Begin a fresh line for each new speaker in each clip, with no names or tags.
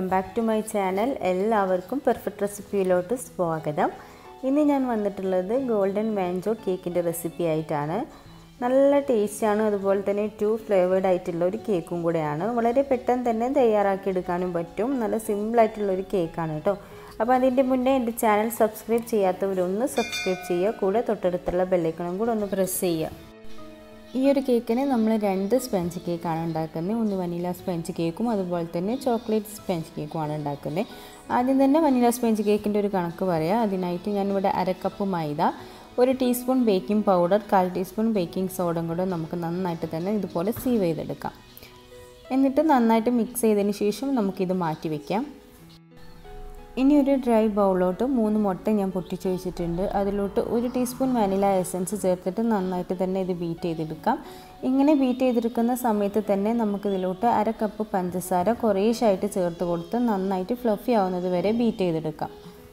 back to my channel എല്ലാവർക്കും perfect റെസിപ്പിയിലോട്ട് സ്വാഗതം ഇന്ന് ഞാൻ വന്നിട്ടുള്ളത് ഗോൾഡൻ മാൻജോ കേക്കിൻ്റെ റെസിപ്പി ആയിട്ടാണ് നല്ല ടേസ്റ്റാണ് അതുപോലെ തന്നെ ടു ഫ്ലേവേഡ് ആയിട്ടുള്ള ഒരു കേക്കും കൂടെയാണ് വളരെ പെട്ടെന്ന് തന്നെ തയ്യാറാക്കി എടുക്കാനും പറ്റും നല്ല സിമ്പിളായിട്ടുള്ള ഒരു കേക്കാണ് കേട്ടോ അപ്പോൾ അതിൻ്റെ മുന്നേ എൻ്റെ ചാനൽ സബ്സ്ക്രൈബ് ചെയ്യാത്തവരൊന്ന് സബ്സ്ക്രൈബ് ചെയ്യുക കൂടെ തൊട്ടടുത്തുള്ള ബെല്ലൈക്കണും കൂടെ ഒന്ന് പ്രസ് ചെയ്യുക ഈ ഒരു കേക്കിന് നമ്മൾ രണ്ട് സ്പഞ്ച് കേക്കാണ് ഉണ്ടാക്കുന്നത് ഒന്ന് വനില സ്പഞ്ച് കേക്കും അതുപോലെ തന്നെ ചോക്ലേറ്റ് സ്പഞ്ച് കേക്കുമാണ് ഉണ്ടാക്കുന്നത് ആദ്യം തന്നെ വനില സ്പഞ്ച് കേക്കിൻ്റെ ഒരു കണക്ക് പറയാം അതിനായിട്ട് ഞാനിവിടെ അര കപ്പ് മൈദ ഒരു ടീസ്പൂൺ ബേക്കിംഗ് പൗഡർ കാൽ ടീസ്പൂൺ ബേക്കിംഗ് സോഡയും കൂടെ നമുക്ക് നന്നായിട്ട് തന്നെ ഇതുപോലെ സീവ് ചെയ്തെടുക്കാം എന്നിട്ട് നന്നായിട്ട് മിക്സ് ചെയ്തതിന് ശേഷം നമുക്കിത് മാറ്റി വയ്ക്കാം ഇനി ഒരു ഡ്രൈ ബൗളിലോട്ട് മൂന്ന് മുട്ട ഞാൻ പൊട്ടിച്ച് വെച്ചിട്ടുണ്ട് അതിലോട്ട് ഒരു ടീസ്പൂൺ വാനില എസൻസ് ചേർത്തിട്ട് നന്നായിട്ട് തന്നെ ഇത് ബീറ്റ് ചെയ്തെടുക്കാം ഇങ്ങനെ ബീറ്റ് ചെയ്തെടുക്കുന്ന സമയത്ത് തന്നെ നമുക്കിതിലോട്ട് അര കപ്പ് പഞ്ചസാര കുറേശ്ശായിട്ട് ചേർത്ത് കൊടുത്ത് നന്നായിട്ട് ഫ്ലഫി ആവുന്നത് വരെ ബീറ്റ് ചെയ്തെടുക്കാം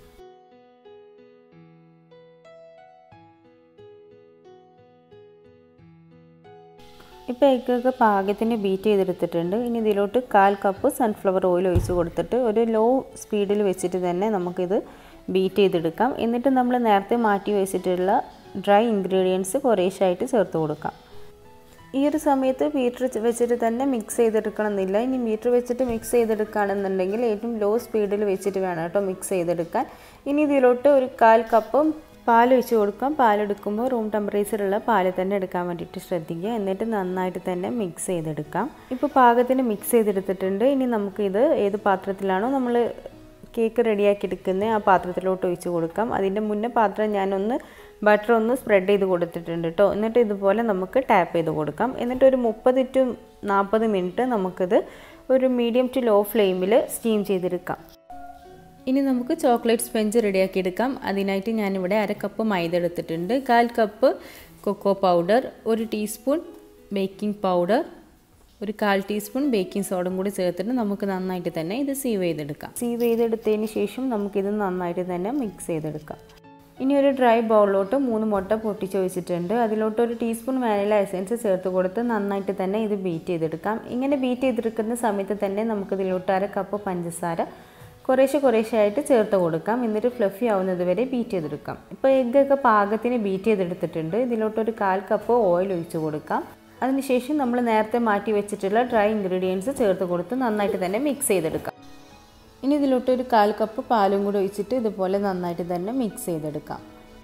ഇപ്പോൾ എഗ്ഗൊക്കെ പാകത്തിന് ബീറ്റ് ചെയ്തെടുത്തിട്ടുണ്ട് ഇനി ഇതിലോട്ട് കാൽ കപ്പ് സൺഫ്ലവർ ഓയിൽ ഒഴിച്ച് കൊടുത്തിട്ട് ഒരു ലോ സ്പീഡിൽ വെച്ചിട്ട് തന്നെ നമുക്കിത് ബീറ്റ് ചെയ്തെടുക്കാം എന്നിട്ട് നമ്മൾ നേരത്തെ മാറ്റി വെച്ചിട്ടുള്ള ഡ്രൈ ഇൻഗ്രീഡിയൻസ് കുറേശ്ശായിട്ട് ചേർത്ത് കൊടുക്കാം ഈ ഒരു സമയത്ത് മീറ്റർ വെച്ചിട്ട് തന്നെ മിക്സ് ചെയ്തെടുക്കണം എന്നില്ല ഇനി മീറ്റർ വെച്ചിട്ട് മിക്സ് ചെയ്തെടുക്കുകയാണെന്നുണ്ടെങ്കിൽ ഏറ്റവും ലോ സ്പീഡിൽ വെച്ചിട്ട് വേണം കേട്ടോ മിക്സ് ചെയ്തെടുക്കാൻ ഇനി ഇതിലോട്ട് ഒരു കാൽ കപ്പും പാൽ ഒഴിച്ച് കൊടുക്കാം പാലെടുക്കുമ്പോൾ റൂം ടെമ്പറേച്ചറുള്ള പാൽ തന്നെ എടുക്കാൻ വേണ്ടിയിട്ട് ശ്രദ്ധിക്കുക എന്നിട്ട് നന്നായിട്ട് തന്നെ മിക്സ് ചെയ്തെടുക്കാം ഇപ്പോൾ പാകത്തിന് മിക്സ് ചെയ്തെടുത്തിട്ടുണ്ട് ഇനി നമുക്കിത് ഏത് പാത്രത്തിലാണോ നമ്മൾ കേക്ക് റെഡിയാക്കി എടുക്കുന്നത് ആ പാത്രത്തിലോട്ട് ഒഴിച്ച് കൊടുക്കാം അതിൻ്റെ മുന്നേ പാത്രം ഞാനൊന്ന് ബട്ടർ ഒന്ന് സ്പ്രെഡ് ചെയ്ത് കൊടുത്തിട്ടുണ്ട് കേട്ടോ എന്നിട്ട് ഇതുപോലെ നമുക്ക് ടാപ്പ് ചെയ്ത് കൊടുക്കാം എന്നിട്ട് ഒരു മുപ്പത് ടു നാൽപ്പത് മിനിറ്റ് നമുക്കിത് ഒരു മീഡിയം ടു ലോ ഫ്ലെയിമിൽ സ്റ്റീം ചെയ്തെടുക്കാം ഇനി നമുക്ക് ചോക്ലേറ്റ് സ്പഞ്ച് റെഡിയാക്കി എടുക്കാം അതിനായിട്ട് ഞാനിവിടെ അര കപ്പ് മൈദ എടുത്തിട്ടുണ്ട് കാൽ കപ്പ് കൊക്കോ പൗഡർ ഒരു ടീസ്പൂൺ ബേക്കിംഗ് പൗഡർ ഒരു കാൽ ടീസ്പൂൺ ബേക്കിംഗ് സോഡയും കൂടി ചേർത്തിട്ട് നമുക്ക് നന്നായിട്ട് തന്നെ ഇത് സീവ് ചെയ്തെടുക്കാം സീവ് ചെയ്തെടുത്തതിന് ശേഷം നമുക്കിത് നന്നായിട്ട് തന്നെ മിക്സ് ചെയ്തെടുക്കാം ഇനി ഒരു ഡ്രൈ ബൗളിലോട്ട് മൂന്ന് മുട്ട പൊട്ടിച്ച് വെച്ചിട്ടുണ്ട് അതിലോട്ട് ഒരു ടീസ്പൂൺ വാനില എസൻസ് ചേർത്ത് കൊടുത്ത് നന്നായിട്ട് തന്നെ ഇത് ബീറ്റ് ചെയ്തെടുക്കാം ഇങ്ങനെ ബീറ്റ് ചെയ്തെടുക്കുന്ന സമയത്ത് തന്നെ നമുക്കിതിലോട്ട് അര കപ്പ് പഞ്ചസാര കുറേശ്ശെ കുറേശ്ശെ ആയിട്ട് ചേർത്ത് കൊടുക്കാം എന്നിട്ട് ഫ്ലഫി ആവുന്നത് വരെ ബീറ്റ് ചെയ്തെടുക്കാം ഇപ്പോൾ എഗ്ഗൊക്കെ പാകത്തിന് ബീറ്റ് ചെയ്തെടുത്തിട്ടുണ്ട് ഇതിലോട്ടൊരു കാൽ കപ്പ് ഓയിൽ ഒഴിച്ച് കൊടുക്കാം അതിനുശേഷം നമ്മൾ നേരത്തെ മാറ്റി വെച്ചിട്ടുള്ള ഡ്രൈ ഇൻഗ്രീഡിയൻസ് ചേർത്ത് കൊടുത്ത് നന്നായിട്ട് തന്നെ മിക്സ് ചെയ്തെടുക്കാം ഇനി ഇതിലോട്ട് ഒരു കാൽ കപ്പ് പാലും കൂടി ഒഴിച്ചിട്ട് ഇതുപോലെ നന്നായിട്ട് തന്നെ മിക്സ് ചെയ്തെടുക്കാം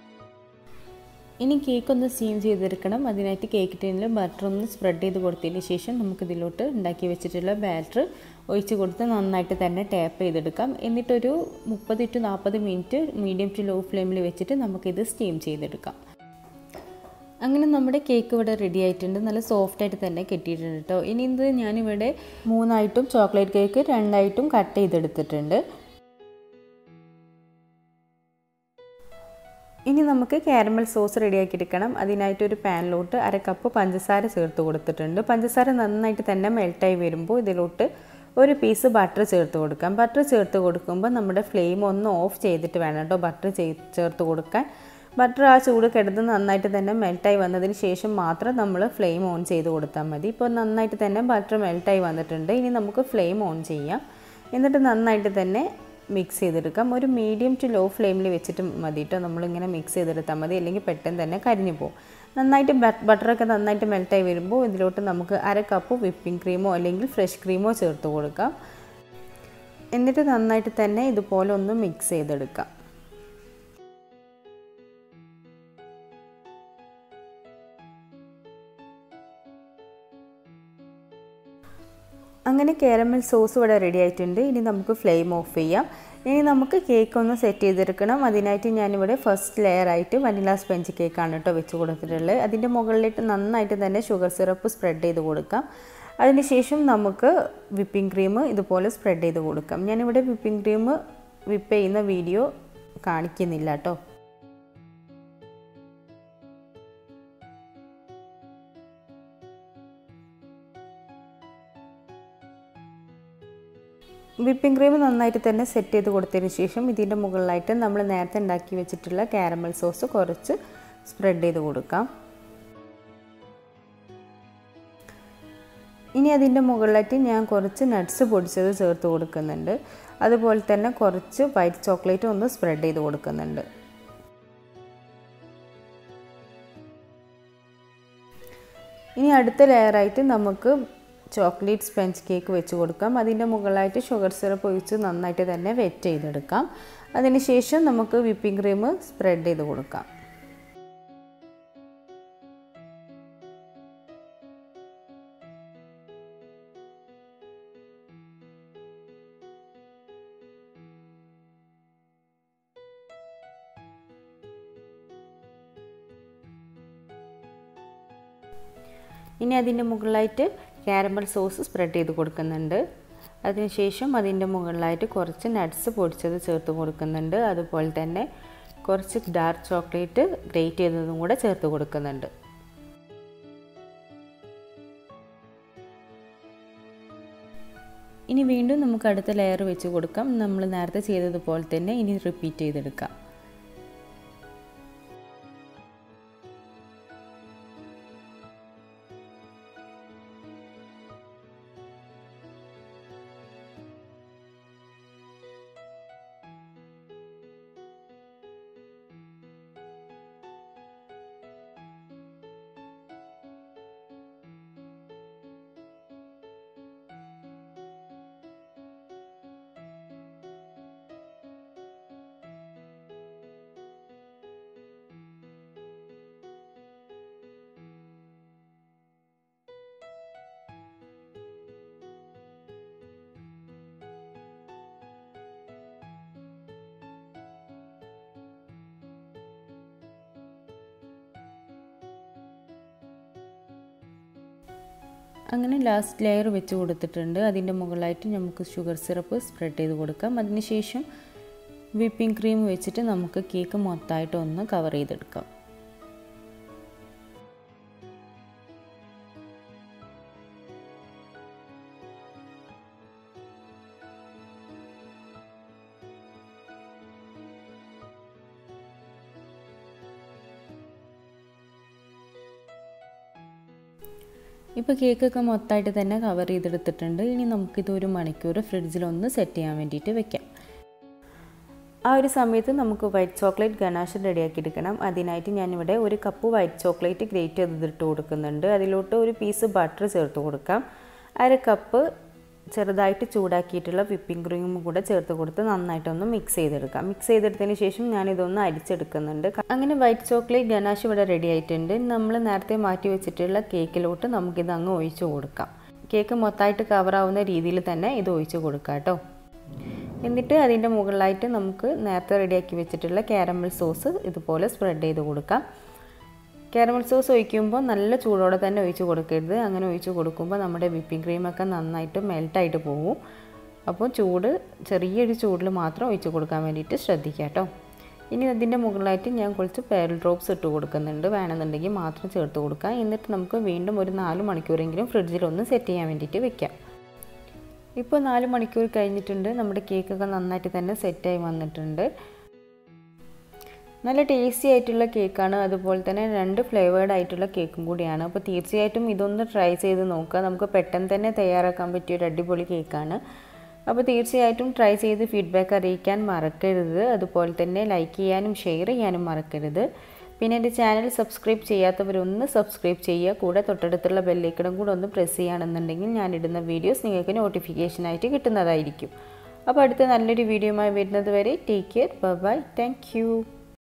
ഇനി കേക്ക് ഒന്ന് സ്റ്റീം ചെയ്തെടുക്കണം അതിനായിട്ട് കേക്ക് ടീനിൽ ബട്ടർ ഒന്ന് സ്പ്രെഡ് ചെയ്ത് കൊടുത്തതിന് ശേഷം നമുക്കിതിലോട്ട് ഉണ്ടാക്കി വെച്ചിട്ടുള്ള ബാറ്റർ ഒഴിച്ച് കൊടുത്ത് നന്നായിട്ട് തന്നെ ടാപ്പ് ചെയ്തെടുക്കാം എന്നിട്ടൊരു മുപ്പത് ടു നാൽപ്പത് മിനിറ്റ് മീഡിയം ടു ലോ ഫ്ലെയിമിൽ വെച്ചിട്ട് നമുക്കിത് സ്റ്റീം ചെയ്തെടുക്കാം അങ്ങനെ നമ്മുടെ കേക്ക് ഇവിടെ റെഡി ആയിട്ടുണ്ട് നല്ല സോഫ്റ്റ് ആയിട്ട് തന്നെ കെട്ടിയിട്ടുണ്ട് കേട്ടോ ഇനി ഇത് ഞാനിവിടെ മൂന്നായിട്ടും ചോക്ലേറ്റ് കേക്ക് രണ്ടായിട്ടും കട്ട് ചെയ്തെടുത്തിട്ടുണ്ട് ഇനി നമുക്ക് കാരമൽ സോസ് റെഡിയാക്കി എടുക്കണം അതിനായിട്ട് ഒരു പാനിലോട്ട് അര കപ്പ് പഞ്ചസാര ചേർത്ത് കൊടുത്തിട്ടുണ്ട് പഞ്ചസാര നന്നായിട്ട് തന്നെ മെൽട്ടായി വരുമ്പോൾ ഇതിലോട്ട് ഒരു പീസ് ബട്ടർ ചേർത്ത് കൊടുക്കാം ബട്ടർ ചേർത്ത് കൊടുക്കുമ്പോൾ നമ്മുടെ ഫ്ലെയിം ഒന്ന് ഓഫ് ചെയ്തിട്ട് വേണം കേട്ടോ ബട്ടർ ചേർത്ത് കൊടുക്കാൻ ബട്ടർ ആ ചൂട് കിടന്ന് നന്നായിട്ട് തന്നെ മെൽട്ടായി വന്നതിന് ശേഷം മാത്രം നമ്മൾ ഫ്ലെയിം ഓൺ ചെയ്ത് കൊടുത്താൽ മതി ഇപ്പോൾ നന്നായിട്ട് തന്നെ ബട്ടർ മെൽട്ടായി വന്നിട്ടുണ്ട് ഇനി നമുക്ക് ഫ്ലെയിം ഓൺ ചെയ്യാം എന്നിട്ട് നന്നായിട്ട് തന്നെ മിക്സ് ചെയ്തെടുക്കാം ഒരു മീഡിയം ടു ലോ ഫ്ലെയിമിൽ വെച്ചിട്ട് മതി കേട്ടോ നമ്മളിങ്ങനെ മിക്സ് ചെയ്തെടുത്താൽ മതി അല്ലെങ്കിൽ പെട്ടെന്ന് തന്നെ കരിഞ്ഞു പോകും നന്നായിട്ട് ബട്ടറൊക്കെ നന്നായിട്ട് മെൽട്ടായി വരുമ്പോൾ ഇതിലോട്ട് നമുക്ക് അര കപ്പ് വിപ്പിംഗ് ക്രീമോ അല്ലെങ്കിൽ ഫ്രഷ് ക്രീമോ ചേർത്ത് കൊടുക്കാം എന്നിട്ട് നന്നായിട്ട് തന്നെ ഇതുപോലെ ഒന്ന് മിക്സ് ചെയ്തെടുക്കാം അങ്ങനെ കാരമൽ സോസ് ഇവിടെ റെഡി ആയിട്ടുണ്ട് ഇനി നമുക്ക് ഫ്ലെയിം ഓഫ് ചെയ്യാം ഇനി നമുക്ക് കേക്ക് ഒന്ന് സെറ്റ് ചെയ്തെടുക്കണം അതിനായിട്ട് ഞാനിവിടെ ഫസ്റ്റ് ലെയർ ആയിട്ട് വനില സ്പഞ്ച് കേക്കാണ് കേട്ടോ വെച്ച് കൊടുത്തിട്ടുള്ളത് അതിൻ്റെ മുകളിലേക്ക് നന്നായിട്ട് തന്നെ ഷുഗർ സിറപ്പ് സ്പ്രെഡ് ചെയ്ത് കൊടുക്കാം അതിനുശേഷം നമുക്ക് വിപ്പിംഗ് ക്രീം ഇതുപോലെ സ്പ്രെഡ് ചെയ്ത് കൊടുക്കാം ഞാനിവിടെ വിപ്പിംഗ് ക്രീം വിപ്പ് ചെയ്യുന്ന വീഡിയോ കാണിക്കുന്നില്ല കേട്ടോ വിപ്പിംഗ് ക്രീം നന്നായിട്ട് തന്നെ സെറ്റ് ചെയ്ത് കൊടുത്തതിന് ശേഷം ഇതിൻ്റെ മുകളിലായിട്ട് നമ്മൾ നേരത്തെ ഉണ്ടാക്കി വെച്ചിട്ടുള്ള കാരമൽ സോസ് കുറച്ച് സ്പ്രെഡ് ചെയ്ത് കൊടുക്കാം ഇനി അതിൻ്റെ മുകളിലായിട്ട് ഞാൻ കുറച്ച് നട്ട്സ് പൊടിച്ചത് ചേർത്ത് കൊടുക്കുന്നുണ്ട് അതുപോലെ തന്നെ കുറച്ച് വൈറ്റ് ചോക്ലേറ്റ് ഒന്ന് സ്പ്രെഡ് ചെയ്ത് കൊടുക്കുന്നുണ്ട് ഇനി അടുത്ത ലെയറായിട്ട് നമുക്ക് ചോക്ലേറ്റ് സ്പഞ്ച് കേക്ക് വെച്ച് കൊടുക്കാം അതിൻ്റെ മുകളിലായിട്ട് ഷുഗർ സിറപ്പ് ഒഴിച്ച് നന്നായിട്ട് തന്നെ വെറ്റ് ചെയ്തെടുക്കാം അതിനുശേഷം നമുക്ക് വിപ്പിംഗ് ക്രീം സ്പ്രെഡ് ചെയ്ത് കൊടുക്കാം ഇനി അതിൻ്റെ മുകളിലായിട്ട് കാരമൽ സോസ് സ്പ്രെഡ് ചെയ്ത് കൊടുക്കുന്നുണ്ട് അതിനുശേഷം അതിൻ്റെ മുകളിലായിട്ട് കുറച്ച് നട്ട്സ് പൊടിച്ചത് ചേർത്ത് കൊടുക്കുന്നുണ്ട് അതുപോലെ തന്നെ കുറച്ച് ഡാർക്ക് ചോക്ലേറ്റ് ഗ്രേറ്റ് ചെയ്തതും കൂടെ ചേർത്ത് കൊടുക്കുന്നുണ്ട് ഇനി വീണ്ടും നമുക്ക് അടുത്ത ലെയർ വെച്ച് കൊടുക്കാം നമ്മൾ നേരത്തെ ചെയ്തതുപോലെ തന്നെ ഇനി റിപ്പീറ്റ് ചെയ്തെടുക്കാം അങ്ങനെ ലാസ്റ്റ് ലെയർ വെച്ച് കൊടുത്തിട്ടുണ്ട് അതിൻ്റെ മുകളിലായിട്ട് നമുക്ക് ഷുഗർ സിറപ്പ് സ്പ്രെഡ് ചെയ്ത് കൊടുക്കാം അതിനുശേഷം വിപ്പിംഗ് ക്രീം വെച്ചിട്ട് നമുക്ക് കേക്ക് മൊത്തമായിട്ട് ഒന്ന് കവർ ചെയ്തെടുക്കാം ഇപ്പോൾ കേക്കൊക്കെ മൊത്തമായിട്ട് തന്നെ കവർ ചെയ്തെടുത്തിട്ടുണ്ട് ഇനി നമുക്കിത് ഒരു മണിക്കൂർ ഫ്രിഡ്ജിലൊന്ന് സെറ്റ് ചെയ്യാൻ വേണ്ടിയിട്ട് വെക്കാം ആ ഒരു സമയത്ത് നമുക്ക് വൈറ്റ് ചോക്ലേറ്റ് ഗനാഷ് റെഡിയാക്കി എടുക്കണം അതിനായിട്ട് ഞാനിവിടെ ഒരു കപ്പ് വൈറ്റ് ചോക്ലേറ്റ് ഗ്രേറ്റ് ചെയ്തിട്ട് കൊടുക്കുന്നുണ്ട് അതിലോട്ട് ഒരു പീസ് ബട്ടർ ചേർത്ത് കൊടുക്കാം അര കപ്പ് ചെറുതായിട്ട് ചൂടാക്കിയിട്ടുള്ള വിപ്പിംഗ് ക്രീമും കൂടെ ചേർത്ത് കൊടുത്ത് നന്നായിട്ടൊന്ന് മിക്സ് ചെയ്തെടുക്കാം മിക്സ് ചെയ്തെടുത്തതിന് ശേഷം ഞാനിതൊന്ന് അരിച്ചെടുക്കുന്നുണ്ട് അങ്ങനെ വൈറ്റ് ചോക്ലേറ്റ് ഗനാഷ് ഇവിടെ റെഡി ആയിട്ടുണ്ട് നമ്മൾ നേരത്തെ മാറ്റി വെച്ചിട്ടുള്ള കേക്കിലോട്ട് നമുക്കിത് അങ്ങ് ഒഴിച്ചു കൊടുക്കാം കേക്ക് മൊത്തമായിട്ട് കവറാവുന്ന രീതിയിൽ തന്നെ ഇത് ഒഴിച്ചു കൊടുക്കാം കേട്ടോ എന്നിട്ട് അതിൻ്റെ മുകളിലായിട്ട് നമുക്ക് നേരത്തെ റെഡിയാക്കി വെച്ചിട്ടുള്ള കാരമൽ സോസ് ഇതുപോലെ സ്പ്രെഡ് ചെയ്ത് കൊടുക്കാം കാരമൽ സോസ് ഒഴിക്കുമ്പോൾ നല്ല ചൂടോടെ തന്നെ ഒഴിച്ച് കൊടുക്കരുത് അങ്ങനെ ഒഴിച്ച് കൊടുക്കുമ്പോൾ നമ്മുടെ വിപ്പിംഗ് ക്രീമൊക്കെ നന്നായിട്ട് മെൽട്ടായിട്ട് പോകും അപ്പോൾ ചൂട് ചെറിയൊരു ചൂടിൽ മാത്രം ഒഴിച്ച് കൊടുക്കാൻ വേണ്ടിയിട്ട് ശ്രദ്ധിക്കുക കേട്ടോ ഇനി അതിൻ്റെ മുകളിലായിട്ട് ഞാൻ കുറച്ച് പേരൽ ഡ്രോപ്സ് ഇട്ട് കൊടുക്കുന്നുണ്ട് വേണമെന്നുണ്ടെങ്കിൽ മാത്രം ചേർത്ത് കൊടുക്കാം എന്നിട്ട് നമുക്ക് വീണ്ടും ഒരു നാല് മണിക്കൂറെങ്കിലും ഫ്രിഡ്ജിലൊന്ന് സെറ്റ് ചെയ്യാൻ വേണ്ടിയിട്ട് വെക്കാം ഇപ്പോൾ നാല് മണിക്കൂർ കഴിഞ്ഞിട്ടുണ്ട് നമ്മുടെ കേക്കൊക്കെ നന്നായിട്ട് തന്നെ സെറ്റായി വന്നിട്ടുണ്ട് നല്ല ടേസ്റ്റി ആയിട്ടുള്ള കേക്കാണ് അതുപോലെ തന്നെ രണ്ട് ഫ്ലേവേർഡ് ആയിട്ടുള്ള കേക്കും കൂടിയാണ് അപ്പോൾ തീർച്ചയായിട്ടും ഇതൊന്ന് ട്രൈ ചെയ്ത് നോക്കുക നമുക്ക് പെട്ടെന്ന് തന്നെ തയ്യാറാക്കാൻ പറ്റിയ ഒരു അടിപൊളി കേക്കാണ് അപ്പോൾ തീർച്ചയായിട്ടും ട്രൈ ചെയ്ത് ഫീഡ്ബാക്ക് അറിയിക്കാൻ മറക്കരുത് അതുപോലെ തന്നെ ലൈക്ക് ചെയ്യാനും ഷെയർ ചെയ്യാനും മറക്കരുത് പിന്നെ എൻ്റെ ചാനൽ സബ്സ്ക്രൈബ് ചെയ്യാത്തവരൊന്ന് സബ്സ്ക്രൈബ് ചെയ്യുക കൂടെ തൊട്ടടുത്തുള്ള ബെല്ലൈക്കണും കൂടെ ഒന്ന് പ്രസ് ചെയ്യുകയാണെന്നുണ്ടെങ്കിൽ ഞാനിടുന്ന വീഡിയോസ് നിങ്ങൾക്ക് നോട്ടിഫിക്കേഷനായിട്ട് കിട്ടുന്നതായിരിക്കും അപ്പോൾ അടുത്ത നല്ലൊരു വീഡിയോയുമായി വരുന്നത് വരെ ടേക്ക് കെയർ ബൈ താങ്ക്